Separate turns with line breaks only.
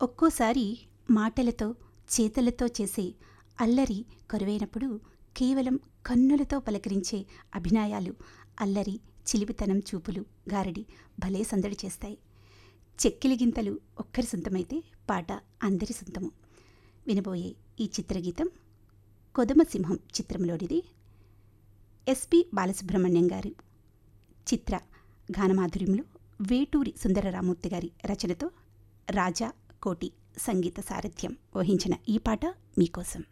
ఒక్కోసారి మాటలతో చేతలతో చేసే అల్లరి కరువైనప్పుడు కేవలం కన్నులతో పలకరించే అభినయాలు అల్లరి చిలిపితనం చూపులు గారడి భలే సందడి చేస్తాయి చెక్కిలి గింతలు ఒక్కరి సొంతమైతే పాట అందరి సొంతము వినబోయే ఈ చిత్రగీతం కొదమసింహం చిత్రంలోనిది ఎస్పి బాలసుబ్రహ్మణ్యం గారు చిత్ర గానమాధుర్యంలో వేటూరి సుందరరామూర్తి గారి రచనతో రాజా కోటి సంగీత సారథ్యం వహించిన ఈ పాట మీకోసం